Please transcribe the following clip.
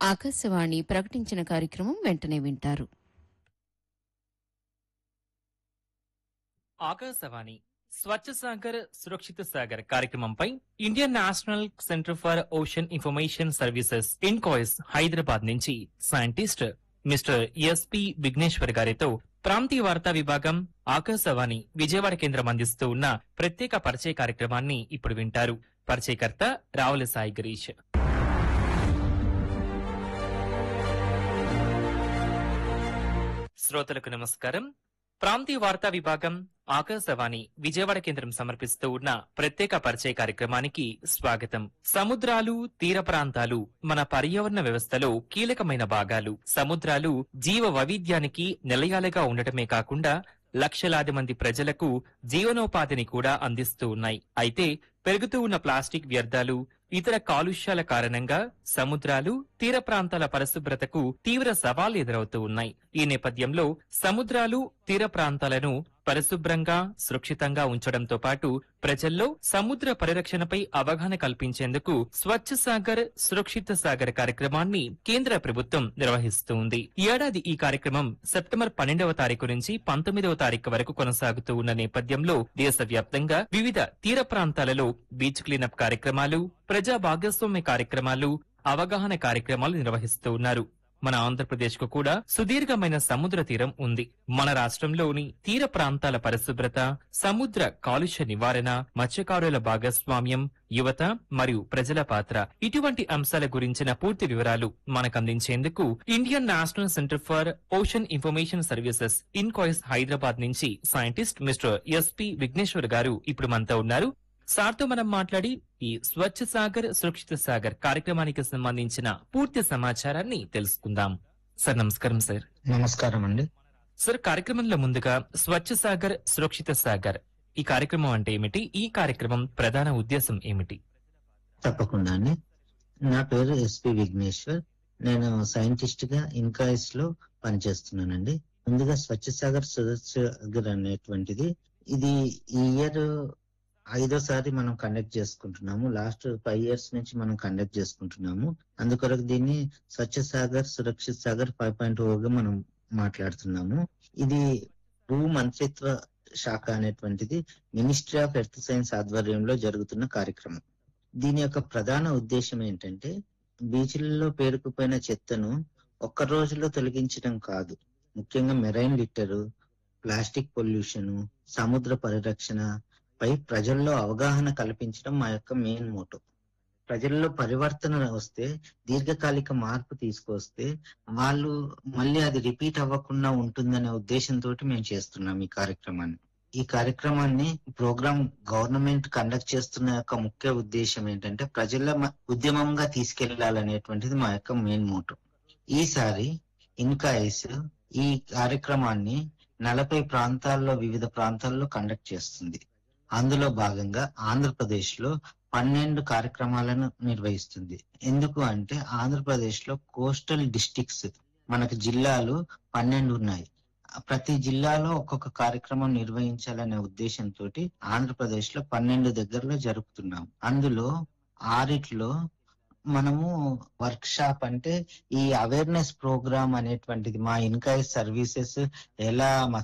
ఆకాశవాణి ప్రకటించిన కార్యక్రమం వెంటనే వింటారు ఆకాశవాణి స్వచ్ఛ సాగర్ సురక్షిత సాగర్ కార్యక్రమంపై Indian National Centre for Ocean Information Services INCOIS Hyderabad నుంచి సైంటిస్ట్ మిస్టర్ ఎస్పి విఘ్నేశ్వర్ గారితో ప్రాంతీయ వార్తా విభాగం ఆకాశవాణి విజయవాడ కేంద్రం అందిస్తూ ఉన్న ప్రత్యేక పరిచయ కార్యక్రమాన్ని ఇప్పుడు వింటారు పరిచయకర్త రావుల సాయి గిరీష్ శ్రోతలకు నమస్కారం ప్రాంతీయ వార్తా విభాగం ఆకాశవాణి విజయవాడ కేంద్రం సమర్పిస్తూ ఉన్న ప్రత్యేక పరిచయ కార్యక్రమానికి స్వాగతం సముద్రాలు తీర ప్రాంతాలు మన పర్యావరణ వ్యవస్థలో కీలకమైన భాగాలు సముద్రాలు జీవ వైవిధ్యానికి నిలయాలుగా ఉండటమే కాకుండా లక్షలాది మంది ప్రజలకు జీవనోపాధిని కూడా అందిస్తూ ఉన్నాయి అయితే పెరుగుతూ ఉన్న ప్లాస్టిక్ వ్యర్థాలు ఇతర కాలుష్యాల కారణంగా సముద్రాలు తీర ప్రాంతాల పరిశుభ్రతకు తీవ్ర సవాళ్లు ఎదురవుతూ ఉన్నాయి ఈ నేపథ్యంలో సముద్రాలు తీర ప్రాంతాలను పరిశుభ్రంగా సురక్షితంగా ఉంచడంతో పాటు ప్రజల్లో సముద్ర పరిరక్షణపై అవగాహన కల్పించేందుకు స్వచ్ఛ సాగర్ సురక్షిత సాగర్ కార్యక్రమాన్ని కేంద్ర ప్రభుత్వం నిర్వహిస్తుంది ఈ ఏడాది ఈ కార్యక్రమం సెప్టెంబర్ పన్నెండవ తారీఖు నుంచి పంతొమ్మిదవ తారీఖు వరకు కొనసాగుతూ ఉన్న నేపథ్యంలో దేశవ్యాప్తంగా వివిధ తీర ప్రాంతాలలో బీచ్ క్లీనప్ కార్యక్రమాలు ప్రజా భాగస్వామ్య కార్యక్రమాలు అవగాహన కార్యక్రమాలు నిర్వహిస్తూ ఉన్నారు మన ఆంధ్రప్రదేశ్ కు కూడా సుదీర్ఘమైన సముద్ర తీరం ఉంది మన రాష్ట్రంలోని తీర ప్రాంతాల పరిశుభ్రత సముద్ర కాలుష్య నివారణ మత్స్యకారుల భాగస్వామ్యం యువత మరియు ప్రజల పాత్ర ఇటువంటి అంశాల గురించిన పూర్తి వివరాలు మనకు అందించేందుకు Indian National Centre for Ocean Information Services INCOIS Hyderabad నుంచి సైంటిస్ట్ మిస్టర్ ఎస్పి విఘ్నేశ్వర్ గారు ఇప్పుడు మనతో ఉన్నారు సార్తో మనం మాట్లాడి ఈ స్వచ్ఛ సాగర్ సురక్షిత సాగర్ కార్యక్రమానికి సంబంధించిన పూర్తి సమాచారాన్ని తెలుసుకుందాం సార్ నమస్కారం సార్ నమస్కారం అండి సార్ కార్యక్రమంలో ముందుగా స్వచ్ఛ సాగర్ సురక్షిత సాగర్ ఈ కార్యక్రమం అంటే ఏమిటి ఈ కార్యక్రమం ప్రధాన ఉద్దేశం ఏమిటి తప్పకుండా అండి నా పేరు ఎస్పి విఘ్నేశ్వర్ నేను సైంటిస్ట్ గా ఇన్కాయిస్ లో పనిచేస్తున్నానండి ముందుగా స్వచ్ఛ సాగర్ సురక్ష అనేటువంటిది ఇది ఈ ఇయర్ ఐదోసారి మనం కండక్ట్ చేసుకుంటున్నాము లాస్ట్ ఫైవ్ ఇయర్స్ నుంచి మనం కండక్ట్ చేసుకుంటున్నాము అందుకొరకు దీన్ని స్వచ్ఛ సాగర్ సురక్షిత్ సాగర్ ఫైవ్ పాయింట్ గా మనం మాట్లాడుతున్నాము ఇది భూ మంత్రిత్వ శాఖ అనేటువంటిది మినిస్ట్రీ ఆఫ్ ఎర్త్ సైన్స్ ఆధ్వర్యంలో జరుగుతున్న కార్యక్రమం దీని యొక్క ప్రధాన ఉద్దేశం ఏంటంటే బీచ్లలో పేరుకుపోయిన చెత్తను ఒక్క రోజులో తొలగించడం కాదు ముఖ్యంగా మెరైన్ లిట్టరు ప్లాస్టిక్ పొల్యూషన్ సముద్ర పరిరక్షణ పై ప్రజల్లో అవగాహన కల్పించడం మా యొక్క మెయిన్ మోటో ప్రజల్లో పరివర్తన వస్తే దీర్ఘకాలిక మార్పు తీసుకొస్తే వాళ్ళు మళ్ళీ అది రిపీట్ అవ్వకుండా ఉంటుందనే ఉద్దేశంతో మేము చేస్తున్నాం ఈ కార్యక్రమాన్ని ఈ కార్యక్రమాన్ని ప్రోగ్రామ్ గవర్నమెంట్ కండక్ట్ చేస్తున్న యొక్క ముఖ్య ఉద్దేశం ఏంటంటే ప్రజల మ- ఉద్యమంగా తీసుకెళ్లాలనేటువంటిది మా యొక్క మెయిన్ మోటో ఈసారి ఇన్కాయిస్ ఈ కార్యక్రమాన్ని నలభై ప్రాంతాల్లో వివిధ ప్రాంతాల్లో కండక్ట్ చేస్తుంది అందులో భాగంగా ఆంధ్రప్రదేశ్ లో పన్నెండు కార్యక్రమాలను నిర్వహిస్తుంది ఎందుకు అంటే ఆంధ్రప్రదేశ్ లో కోస్టల్ డిస్టిక్స్ మనకు జిల్లాలు పన్నెండు ఉన్నాయి ప్రతి జిల్లాలో ఒక్కొక్క కార్యక్రమం నిర్వహించాలనే ఉద్దేశంతో ఆంధ్రప్రదేశ్ లో పన్నెండు దగ్గరలో జరుపుతున్నాం అందులో ఆరిట్లో మనము వర్క్ షాప్ అంటే ఈ అవేర్నెస్ ప్రోగ్రామ్ అనేటువంటిది మా ఇన్కాయ్ సర్వీసెస్ ఎలా మా